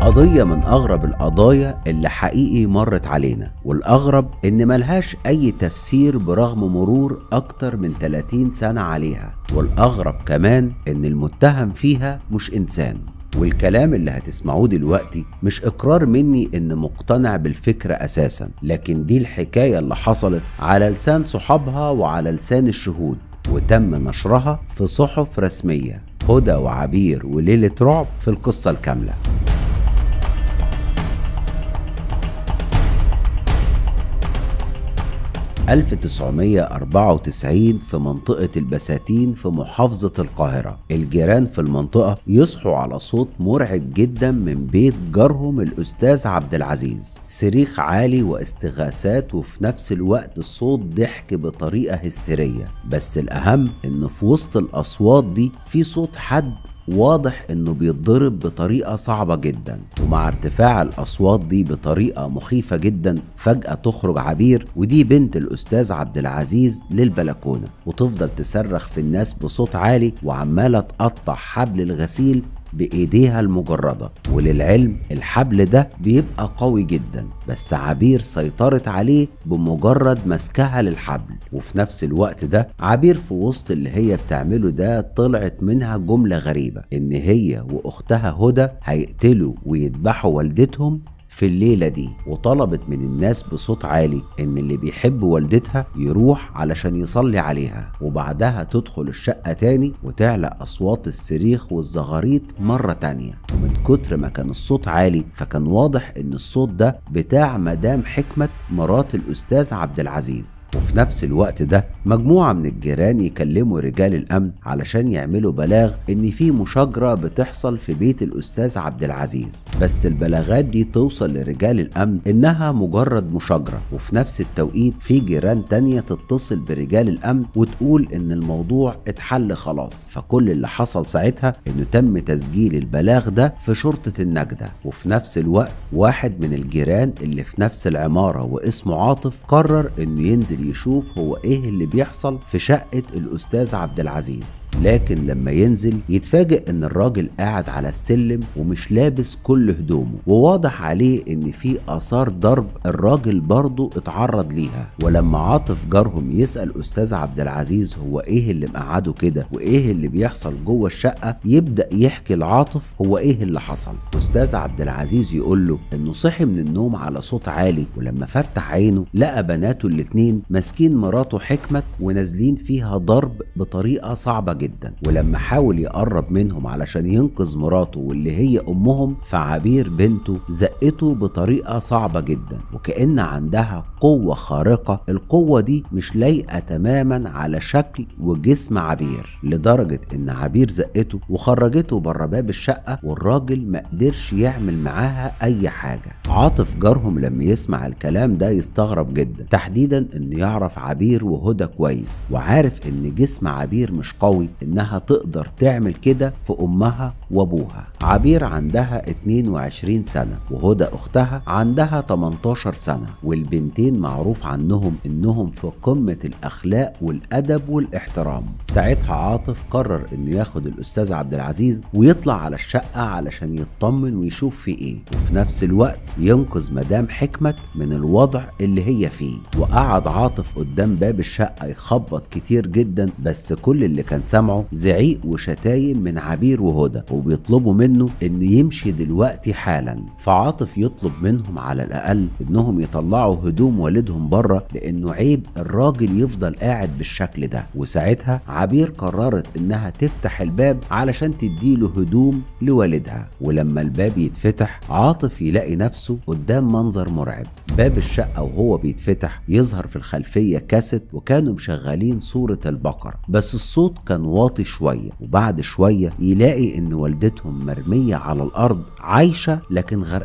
قضية من أغرب القضايا اللي حقيقي مرت علينا والأغرب إن ملهاش أي تفسير برغم مرور أكتر من 30 سنة عليها والأغرب كمان إن المتهم فيها مش إنسان والكلام اللي هتسمعوه دلوقتي مش إقرار مني إن مقتنع بالفكرة أساسا لكن دي الحكاية اللي حصلت على لسان صحابها وعلى لسان الشهود وتم نشرها في صحف رسمية هدى وعبير وليلة رعب في القصة الكاملة - 1994 في منطقة البساتين في محافظة القاهرة الجيران في المنطقة يصحوا على صوت مرعب جدا من بيت جارهم الأستاذ عبد العزيز صريخ عالي واستغاثات وفي نفس الوقت صوت ضحك بطريقة هستيرية بس الأهم إن في وسط الأصوات دي في صوت حد واضح انه بيتضرب بطريقه صعبه جدا ومع ارتفاع الاصوات دي بطريقه مخيفه جدا فجاه تخرج عبير ودي بنت الاستاذ عبد العزيز للبلكونه وتفضل تصرخ في الناس بصوت عالي وعماله تقطع حبل الغسيل بايديها المجرده وللعلم الحبل ده بيبقى قوي جدا بس عبير سيطرت عليه بمجرد مسكها للحبل وفي نفس الوقت ده عبير في وسط اللي هي بتعمله ده طلعت منها جمله غريبه ان هي واختها هدى هيقتلوا ويذبحوا والدتهم في الليلة دي وطلبت من الناس بصوت عالي إن اللي بيحب والدتها يروح علشان يصلي عليها وبعدها تدخل الشقة تاني وتعلى أصوات الصريخ والزغاريت مرة تانية ومن كتر ما كان الصوت عالي فكان واضح إن الصوت ده بتاع مدام حكمة مرات الأستاذ عبد العزيز وفي نفس الوقت ده مجموعة من الجيران يكلموا رجال الأمن علشان يعملوا بلاغ إن في مشاجرة بتحصل في بيت الأستاذ عبد العزيز بس البلاغات دي توصل لرجال الأمن إنها مجرد مشاجرة وفي نفس التوقيت في جيران تانية تتصل برجال الأمن وتقول إن الموضوع اتحل خلاص فكل اللي حصل ساعتها إنه تم تسجيل البلاغ ده في شرطة النجدة وفي نفس الوقت واحد من الجيران اللي في نفس العمارة واسمه عاطف قرر إنه ينزل يشوف هو إيه اللي بيحصل في شقة الأستاذ عبد العزيز لكن لما ينزل يتفاجئ إن الراجل قاعد على السلم ومش لابس كل هدومه وواضح عليه ان في اثار ضرب الراجل برضه اتعرض ليها ولما عاطف جارهم يسال استاذ عبد العزيز هو ايه اللي مقعده كده وايه اللي بيحصل جوه الشقه يبدا يحكي لعاطف هو ايه اللي حصل استاذ عبد العزيز يقول له انه صحي من النوم على صوت عالي ولما فتح عينه لقى بناته الاتنين ماسكين مراته حكمت ونازلين فيها ضرب بطريقه صعبه جدا ولما حاول يقرب منهم علشان ينقذ مراته واللي هي امهم فعبير بنته زقته بطريقة صعبة جدا وكأن عندها قوة خارقة القوة دي مش لايقة تماما على شكل وجسم عبير لدرجة ان عبير زقته وخرجته بره باب الشقة والراجل ما قدرش يعمل معاها اي حاجة عاطف جارهم لما يسمع الكلام ده يستغرب جدا تحديدا انه يعرف عبير وهدى كويس وعارف ان جسم عبير مش قوي انها تقدر تعمل كده في امها وابوها عبير عندها 22 سنة وهدى اختها عندها 18 سنة والبنتين معروف عنهم انهم في قمة الاخلاق والادب والاحترام ساعتها عاطف قرر انه ياخد الاستاذ عبد العزيز ويطلع على الشقة علشان يطمن ويشوف في ايه وفي نفس الوقت ينقذ مدام حكمت من الوضع اللي هي فيه وقعد عاطف قدام باب الشقة يخبط كتير جدا بس كل اللي كان سامعه زعيق وشتايم من عبير وهدى وبيطلبوا منه انه يمشي دلوقتي حالا فعاطف يطلب منهم على الاقل انهم يطلعوا هدوم والدهم بره لانه عيب الراجل يفضل قاعد بالشكل ده وساعتها عبير قررت انها تفتح الباب علشان تديله هدوم لوالدها ولما الباب يتفتح عاطف يلاقي نفسه قدام منظر مرعب باب الشقة وهو بيتفتح يظهر في الخلفية كاسيت وكانوا مشغلين صورة البقرة بس الصوت كان واطي شوية وبعد شوية يلاقي ان والدتهم مرمية على الارض عايشة لكن غرقانة في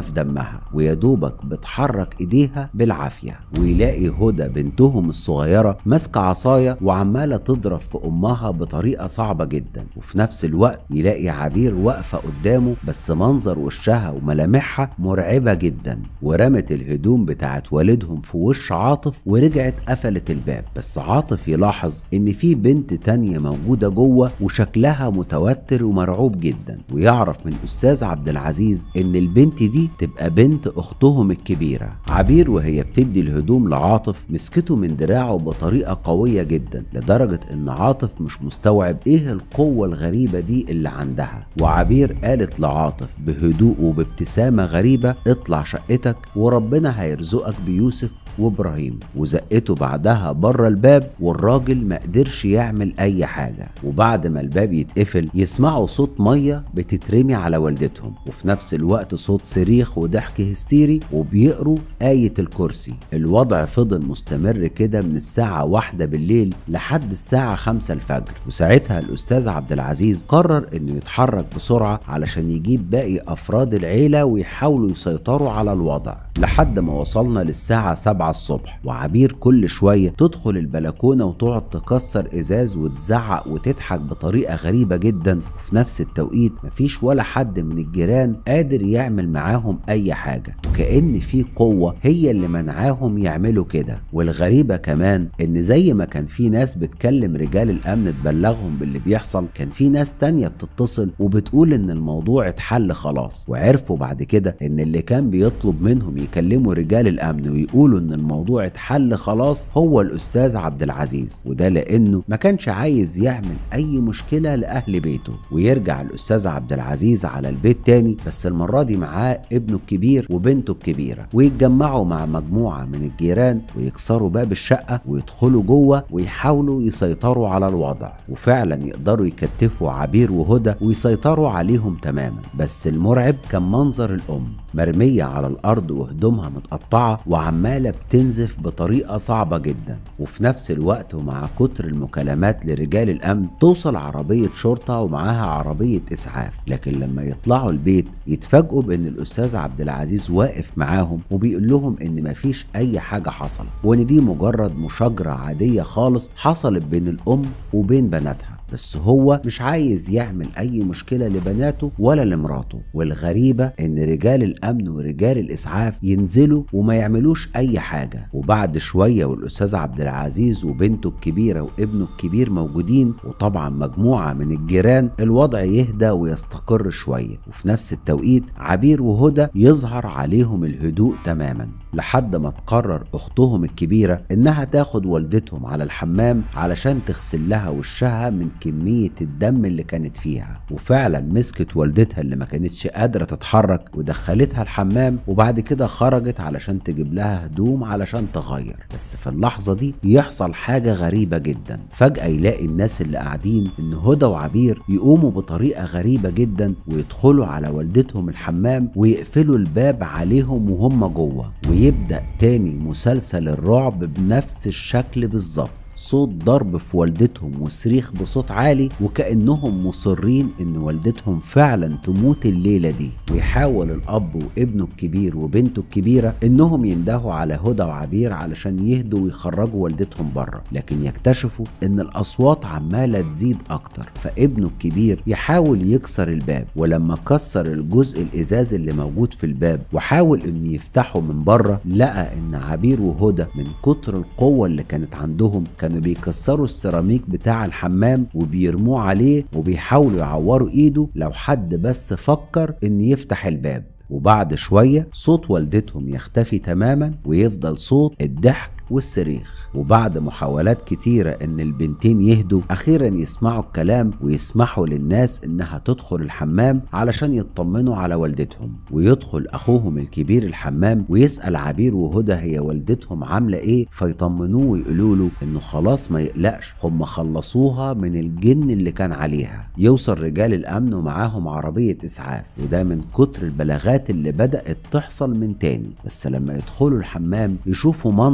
في دمها ويدوبك بتحرك ايديها بالعافية ويلاقي هدى بنتهم الصغيرة ماسكة عصاية وعمالة تضرب في امها بطريقة صعبة جدا وفي نفس الوقت يلاقي عبير واقفة قدامه بس منظر وشها وملامحها مرعبة جدا ورمت الهدوم بتاعت والدهم في وش عاطف ورجعت قفلت الباب بس عاطف يلاحظ ان في بنت تانية موجودة جوه وشكلها متوتر ومرعوب جدا ويعرف من استاذ عبد العزيز ان البنت دي تبقى بنت اختهم الكبيرة عبير وهي بتدي الهدوم لعاطف مسكته من دراعه بطريقة قوية جدا لدرجة ان عاطف مش مستوعب ايه القوة الغريبة دي اللي عندها وعبير قالت لعاطف بهدوء وبابتسامة غريبة اطلع شقتك وربنا هيرزقك بيوسف وابراهيم وزقته بعدها بره الباب والراجل ما قدرش يعمل اي حاجه وبعد ما الباب يتقفل يسمعوا صوت ميه بتترمي على والدتهم وفي نفس الوقت صوت صريخ وضحك هستيري وبيقروا آية الكرسي الوضع فضل مستمر كده من الساعة واحدة بالليل لحد الساعة خمسة الفجر وساعتها الأستاذ عبد العزيز قرر إنه يتحرك بسرعة علشان يجيب باقي أفراد العيلة ويحاولوا يسيطروا على الوضع لحد ما وصلنا للساعة 7 الصبح وعبير كل شوية تدخل البلكونة وتقعد تكسر إزاز وتزعق وتضحك بطريقة غريبة جدا وفي نفس التوقيت مفيش ولا حد من الجيران قادر يعمل معاهم أي حاجة وكأن في قوة هي اللي منعاهم يعملوا كده والغريبة كمان إن زي ما كان في ناس بتكلم رجال الأمن تبلغهم باللي بيحصل كان في ناس تانية بتتصل وبتقول إن الموضوع اتحل خلاص وعرفوا بعد كده إن اللي كان بيطلب منهم يكلموا رجال الأمن ويقولوا إن الموضوع اتحل خلاص هو الأستاذ عبد العزيز وده لأنه ما كانش عايز يعمل أي مشكلة لأهل بيته ويرجع الأستاذ عبد العزيز على البيت تاني بس المرة دي معاه ابنه الكبير وبنته الكبيرة ويتجمعوا مع مجموعة من الجيران ويكسروا باب الشقة ويدخلوا جوه ويحاولوا يسيطروا على الوضع وفعلا يقدروا يكتفوا عبير وهدى ويسيطروا عليهم تماما بس المرعب كان منظر الأم مرمية على الأرض وهدومها متقطعة وعمالة بتنزف بطريقة صعبة جدا وفي نفس الوقت ومع كتر المكالمات لرجال الأمن توصل عربية شرطة ومعاها عربية إسعاف لكن لما يطلعوا البيت يتفاجئوا بأن الأستاذ عبد العزيز واقف معاهم وبيقول لهم إن مفيش أي حاجة حصلت وإن دي مجرد مشاجرة عادية خالص حصلت بين الأم وبين بناتها بس هو مش عايز يعمل اي مشكله لبناته ولا لمراته والغريبه ان رجال الامن ورجال الاسعاف ينزلوا وما يعملوش اي حاجه وبعد شويه والاستاذ عبد العزيز وبنته الكبيره وابنه الكبير موجودين وطبعا مجموعه من الجيران الوضع يهدى ويستقر شويه وفي نفس التوقيت عبير وهدى يظهر عليهم الهدوء تماما لحد ما تقرر اختهم الكبيره انها تاخد والدتهم على الحمام علشان تغسل لها وشها من كميه الدم اللي كانت فيها وفعلا مسكت والدتها اللي ما كانتش قادره تتحرك ودخلتها الحمام وبعد كده خرجت علشان تجيب لها هدوم علشان تغير بس في اللحظه دي يحصل حاجه غريبه جدا فجاه يلاقي الناس اللي قاعدين ان هدى وعبير يقوموا بطريقه غريبه جدا ويدخلوا على والدتهم الحمام ويقفلوا الباب عليهم وهم جوه ويبدا تاني مسلسل الرعب بنفس الشكل بالظبط صوت ضرب في والدتهم وصريخ بصوت عالي وكأنهم مصرين إن والدتهم فعلا تموت الليلة دي ويحاول الأب وابنه الكبير وبنته الكبيرة إنهم يندهوا على هدى وعبير علشان يهدوا ويخرجوا والدتهم بره لكن يكتشفوا إن الأصوات عمالة تزيد أكتر فابنه الكبير يحاول يكسر الباب ولما كسر الجزء الإزاز اللي موجود في الباب وحاول إنه يفتحه من بره لقى إن عبير وهدى من كتر القوة اللي كانت عندهم كانوا بيكسروا السيراميك بتاع الحمام وبيرموه عليه وبيحاولوا يعوروا ايده لو حد بس فكر انه يفتح الباب وبعد شوية صوت والدتهم يختفي تماما ويفضل صوت الضحك والصريخ وبعد محاولات كتيرة ان البنتين يهدوا اخيرا يسمعوا الكلام ويسمحوا للناس انها تدخل الحمام علشان يطمنوا على والدتهم ويدخل اخوهم الكبير الحمام ويسأل عبير وهدى هي والدتهم عاملة ايه فيطمنوه ويقولوا له انه خلاص ما يقلقش هم خلصوها من الجن اللي كان عليها يوصل رجال الامن ومعاهم عربية اسعاف وده من كتر البلاغات اللي بدأت تحصل من تاني بس لما يدخلوا الحمام يشوفوا منظر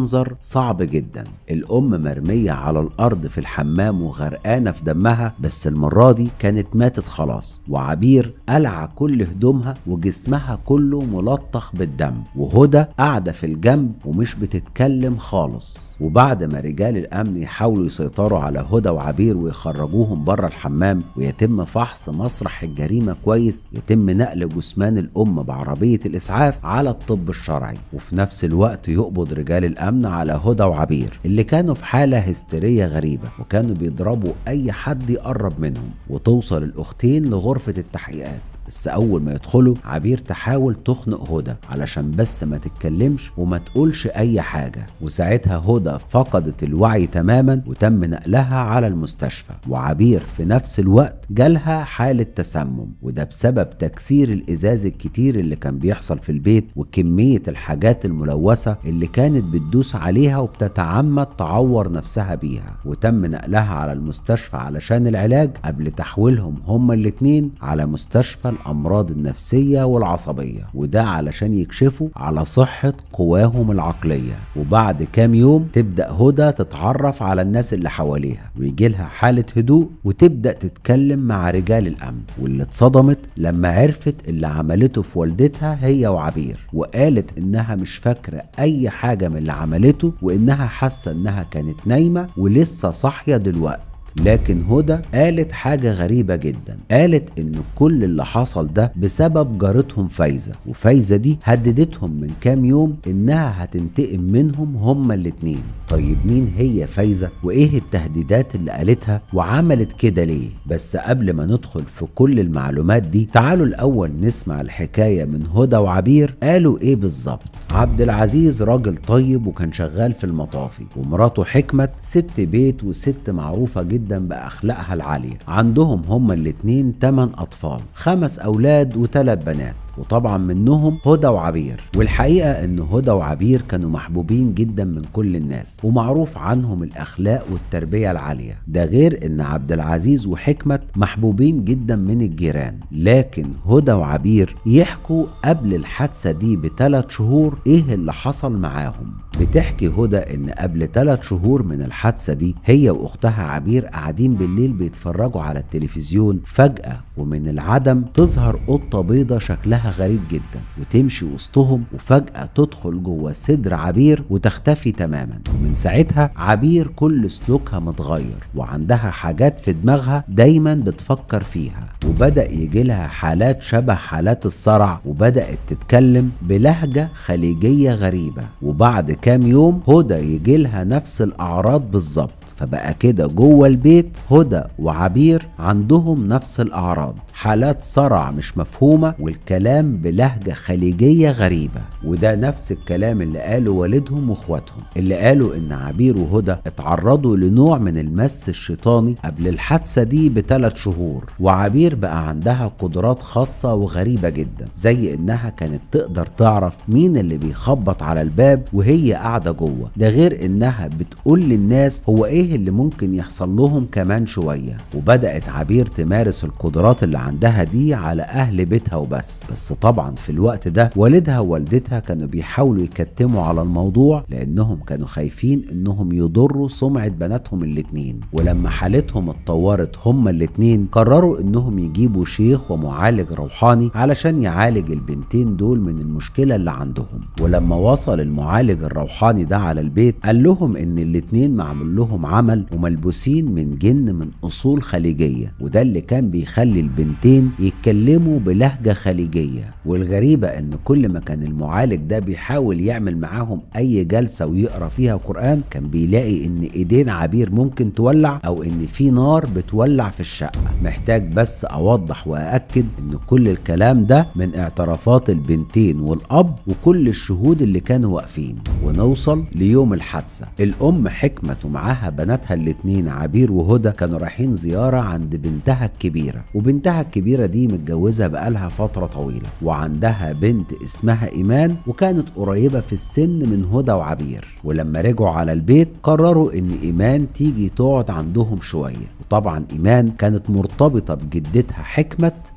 صعب جدا الأم مرمية على الأرض في الحمام وغرقانة في دمها بس المرة دي كانت ماتت خلاص وعبير قلع كل هدومها وجسمها كله ملطخ بالدم وهدى قاعدة في الجنب ومش بتتكلم خالص وبعد ما رجال الأمن يحاولوا يسيطروا على هدى وعبير ويخرجوهم بره الحمام ويتم فحص مسرح الجريمة كويس يتم نقل جثمان الأم بعربية الإسعاف على الطب الشرعي وفي نفس الوقت يقبض رجال الأمن على هدى وعبير اللي كانوا في حالة هستيرية غريبة وكانوا بيضربوا أي حد يقرب منهم وتوصل الأختين لغرفة التحقيقات بس اول ما يدخلوا عبير تحاول تخنق هدى علشان بس ما تتكلمش وما تقولش اي حاجه وساعتها هدى فقدت الوعي تماما وتم نقلها على المستشفى وعبير في نفس الوقت جالها حاله تسمم وده بسبب تكسير الازاز الكتير اللي كان بيحصل في البيت وكميه الحاجات الملوثه اللي كانت بتدوس عليها وبتتعمد تعور نفسها بيها وتم نقلها على المستشفى علشان العلاج قبل تحويلهم هما الاتنين على مستشفى الامراض النفسيه والعصبيه وده علشان يكشفوا على صحه قواهم العقليه وبعد كام يوم تبدا هدى تتعرف على الناس اللي حواليها ويجي لها حاله هدوء وتبدا تتكلم مع رجال الامن واللي اتصدمت لما عرفت اللي عملته في والدتها هي وعبير وقالت انها مش فاكره اي حاجه من اللي عملته وانها حاسه انها كانت نايمه ولسه صاحيه دلوقتي لكن هدى قالت حاجة غريبة جدا قالت ان كل اللي حصل ده بسبب جارتهم فايزة وفايزة دي هددتهم من كام يوم انها هتنتقم منهم هما الاتنين طيب مين هي فايزة وايه التهديدات اللي قالتها وعملت كده ليه بس قبل ما ندخل في كل المعلومات دي تعالوا الاول نسمع الحكاية من هدى وعبير قالوا ايه بالظبط عبد العزيز راجل طيب وكان شغال في المطافي ومراته حكمت ست بيت وست معروفة جدا جدا بأخلاقها العالية عندهم هما الاتنين تمن أطفال خمس أولاد وثلاث بنات وطبعا منهم هدى وعبير والحقيقة ان هدى وعبير كانوا محبوبين جدا من كل الناس ومعروف عنهم الاخلاق والتربية العالية ده غير ان عبد العزيز وحكمت محبوبين جدا من الجيران لكن هدى وعبير يحكوا قبل الحادثة دي بثلاث شهور ايه اللي حصل معاهم بتحكي هدى ان قبل ثلاث شهور من الحادثة دي هي واختها عبير قاعدين بالليل بيتفرجوا على التلفزيون فجأة ومن العدم تظهر قطة بيضة شكلها غريب جدا وتمشي وسطهم وفجأة تدخل جوه صدر عبير وتختفي تماما ومن ساعتها عبير كل سلوكها متغير وعندها حاجات في دماغها دايما بتفكر فيها وبدأ يجي لها حالات شبه حالات الصرع وبدأت تتكلم بلهجة خليجية غريبة وبعد كام يوم هدى يجي لها نفس الأعراض بالظبط فبقى كده جوه البيت هدى وعبير عندهم نفس الأعراض حالات صرع مش مفهومة والكلام بلهجة خليجية غريبة وده نفس الكلام اللي قاله والدهم واخواتهم اللي قالوا ان عبير وهدى اتعرضوا لنوع من المس الشيطاني قبل الحادثة دي بثلاث شهور وعبير بقى عندها قدرات خاصة وغريبة جدا زي انها كانت تقدر تعرف مين اللي بيخبط على الباب وهي قاعدة جوه ده غير انها بتقول للناس هو ايه اللي ممكن يحصل لهم كمان شوية وبدأت عبير تمارس القدرات اللي عندها دي على اهل بيتها وبس بس طبعا في الوقت ده والدها ووالدتها كانوا بيحاولوا يكتموا على الموضوع لانهم كانوا خايفين انهم يضروا سمعة بناتهم الاتنين ولما حالتهم اتطورت هما الاتنين قرروا انهم يجيبوا شيخ ومعالج روحاني علشان يعالج البنتين دول من المشكلة اللي عندهم ولما وصل المعالج الروحاني ده على البيت قال لهم ان الاتنين معمول لهم عمل وملبوسين من جن من اصول خليجية وده اللي كان بيخلي البنتين يتكلموا بلهجة خليجية والغريبة ان كل ما كان المعالج ده بيحاول يعمل معاهم اي جلسة ويقرا فيها قرآن كان بيلاقي ان ايدين عبير ممكن تولع او ان في نار بتولع في الشقة محتاج بس اوضح واكد ان كل الكلام ده من اعترافات البنتين والاب وكل الشهود اللي كانوا واقفين ونوصل ليوم الحادثة الام حكمت ومعاها بناتها الاتنين عبير وهدى كانوا رايحين زيارة عند بنتها الكبيرة وبنتها الكبيرة دي متجوزة بقالها فترة طويلة وعندها بنت اسمها إيمان وكانت قريبة في السن من هدى وعبير ولما رجعوا على البيت قرروا إن إيمان تيجي تقعد عندهم شوية وطبعا إيمان كانت مرتبطة بجدتها حكمت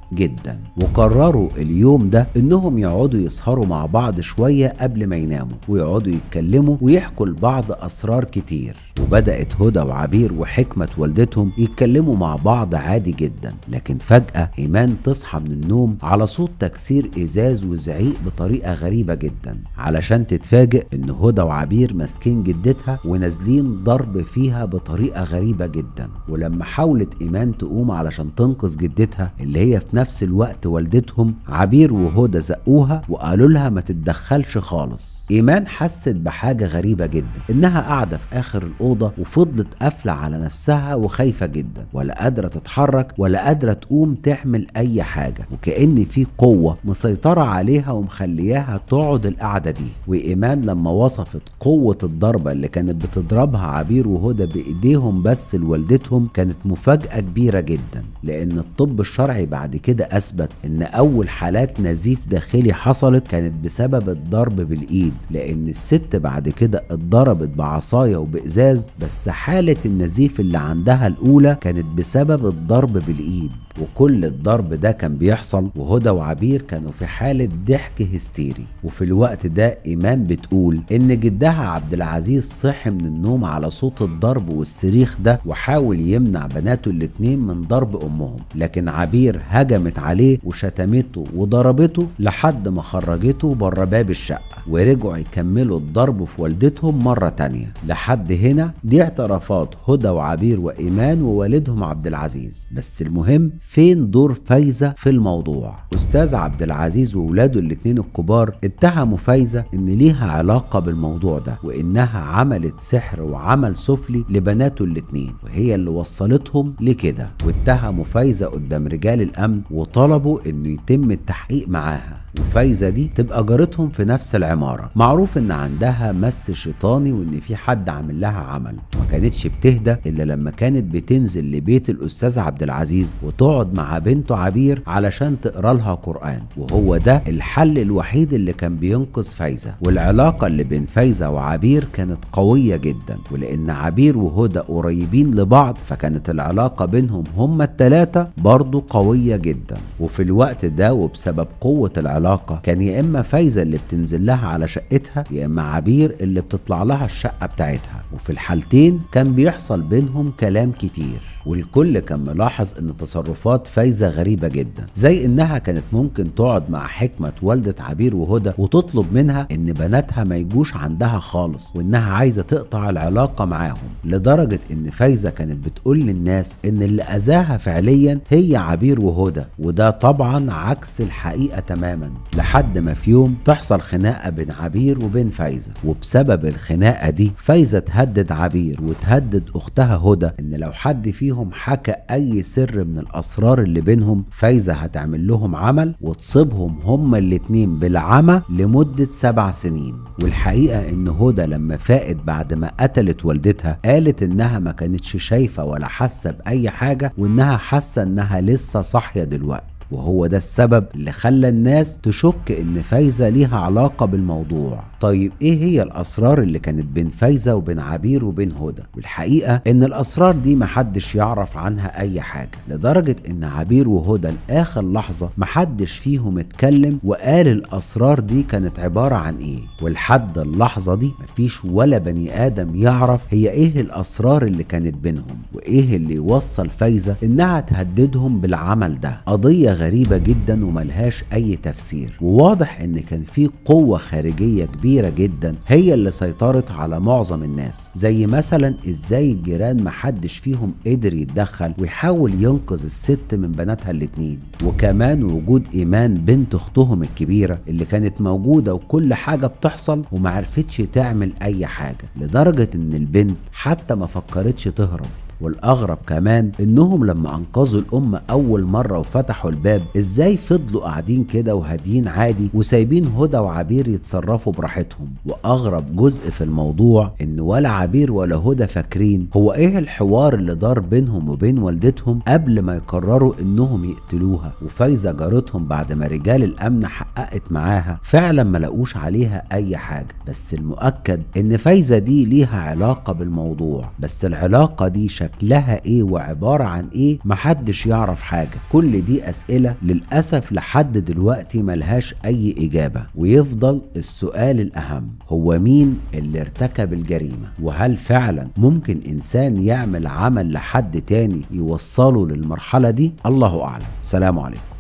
جدا وقرروا اليوم ده انهم يقعدوا يسهروا مع بعض شوية قبل ما يناموا ويقعدوا يتكلموا ويحكوا لبعض اسرار كتير وبدأت هدى وعبير وحكمة والدتهم يتكلموا مع بعض عادي جدا لكن فجأة إيمان تصحى من النوم على صوت تكسير إزاز وزعيق بطريقة غريبة جدا علشان تتفاجئ إن هدى وعبير ماسكين جدتها ونازلين ضرب فيها بطريقة غريبة جدا ولما حاولت إيمان تقوم علشان تنقذ جدتها اللي هي في نفس الوقت والدتهم عبير وهدى زقوها وقالوا لها ما تتدخلش خالص إيمان حست بحاجة غريبة جدا إنها قاعدة في آخر الأوضة وفضلت قافلة على نفسها وخايفة جدا ولا قادرة تتحرك ولا قادرة تقوم تعمل أي حاجة وكأن في قوة مسيطرة عليها ومخلياها تقعد القعدة دي وإيمان لما وصفت قوة الضربة اللي كانت بتضربها عبير وهدى بإيديهم بس لوالدتهم كانت مفاجأة كبيرة جدا لأن الطب الشرعي بعد كده أثبت إن أول حالات نزيف داخلي حصلت كانت بسبب الضرب بالإيد لأن الست بعد كده اتضربت بعصاية وبإزاز بس حالة النزيف اللي عندها الأولى كانت بسبب الضرب بالإيد وكل الضرب ده كان بيحصل وهدى وعبير كانوا في حالة ضحك هستيري وفي الوقت ده إيمان بتقول إن جدها عبد العزيز صحي من النوم على صوت الضرب والصريخ ده وحاول يمنع بناته الاتنين من ضرب أمهم لكن عبير هجمت عليه وشتمته وضربته لحد ما خرجته بره باب الشقة ورجعوا يكملوا الضرب في والدتهم مرة تانية لحد هنا دي اعترافات هدى وعبير وإيمان ووالدهم عبد العزيز بس المهم فين دور فايزة في الموضوع أستاذ عبد العزيز وولاده الاتنين الكبار اتهموا فايزة إن ليها علاقة بالموضوع ده وإنها عملت سحر وعمل سفلي لبناته الاتنين وهي اللي وصلتهم لكده واتهموا فايزة قدام رجال الأمن وطلبوا إنه يتم التحقيق معاها وفايزه دي تبقى جارتهم في نفس العماره معروف ان عندها مس شيطاني وان في حد عامل لها عمل ما كانتش بتهدى الا لما كانت بتنزل لبيت الاستاذ عبد العزيز وتقعد مع بنته عبير علشان تقرا لها قران وهو ده الحل الوحيد اللي كان بينقذ فايزه والعلاقه اللي بين فايزه وعبير كانت قويه جدا ولان عبير وهدى قريبين لبعض فكانت العلاقه بينهم هما التلاته برضو قويه جدا وفي الوقت ده وبسبب قوه العلاقه العلاقه كان يا اما فايزه اللي بتنزل لها على شقتها يا اما عبير اللي بتطلع لها الشقه بتاعتها وفي الحالتين كان بيحصل بينهم كلام كتير والكل كان ملاحظ ان تصرفات فايزه غريبه جدا زي انها كانت ممكن تقعد مع حكمه والده عبير وهدى وتطلب منها ان بناتها ما يجوش عندها خالص وانها عايزه تقطع العلاقه معاهم لدرجه ان فايزه كانت بتقول للناس ان اللي اذاها فعليا هي عبير وهدى وده طبعا عكس الحقيقه تماما لحد ما في يوم تحصل خناقه بين عبير وبين فايزه وبسبب الخناقه دي فايزه تهدد عبير وتهدد اختها هدى ان لو حد فيهم فيهم حكى اي سر من الاسرار اللي بينهم فايزه هتعمل لهم عمل وتصيبهم هما الاتنين بالعمى لمده سبع سنين والحقيقه ان هدى لما فاقت بعد ما قتلت والدتها قالت انها ما كانتش شايفه ولا حاسه باي حاجه وانها حاسه انها لسه صاحيه دلوقتي وهو ده السبب اللي خلى الناس تشك ان فايزه ليها علاقه بالموضوع طيب ايه هي الاسرار اللي كانت بين فايزه وبين عبير وبين هدى والحقيقه ان الاسرار دي محدش يعرف عنها اي حاجه لدرجه ان عبير وهدى لاخر لحظه محدش فيهم اتكلم وقال الاسرار دي كانت عباره عن ايه ولحد اللحظه دي مفيش ولا بني ادم يعرف هي ايه الاسرار اللي كانت بينهم وايه اللي يوصل فايزه انها تهددهم بالعمل ده قضيه غريبه جدا وملهاش اي تفسير وواضح ان كان في قوه خارجيه كبيره جدا هي اللي سيطرت على معظم الناس زي مثلا ازاي الجيران محدش فيهم قدر يتدخل ويحاول ينقذ الست من بناتها الاتنين وكمان وجود ايمان بنت اختهم الكبيره اللي كانت موجوده وكل حاجه بتحصل ومعرفتش تعمل اي حاجه لدرجه ان البنت حتى ما فكرتش تهرب والاغرب كمان انهم لما انقذوا الام اول مره وفتحوا الباب ازاي فضلوا قاعدين كده وهاديين عادي وسايبين هدى وعبير يتصرفوا براحتهم واغرب جزء في الموضوع ان ولا عبير ولا هدى فاكرين هو ايه الحوار اللي دار بينهم وبين والدتهم قبل ما يقرروا انهم يقتلوها وفايزه جارتهم بعد ما رجال الامن حققت معاها فعلا ما لقوش عليها اي حاجه بس المؤكد ان فايزه دي ليها علاقه بالموضوع بس العلاقه دي شكلها شكلها ايه وعبارة عن ايه محدش يعرف حاجة كل دي اسئلة للأسف لحد دلوقتي ملهاش اي اجابة ويفضل السؤال الاهم هو مين اللي ارتكب الجريمة وهل فعلا ممكن انسان يعمل عمل لحد تاني يوصله للمرحلة دي الله اعلم سلام عليكم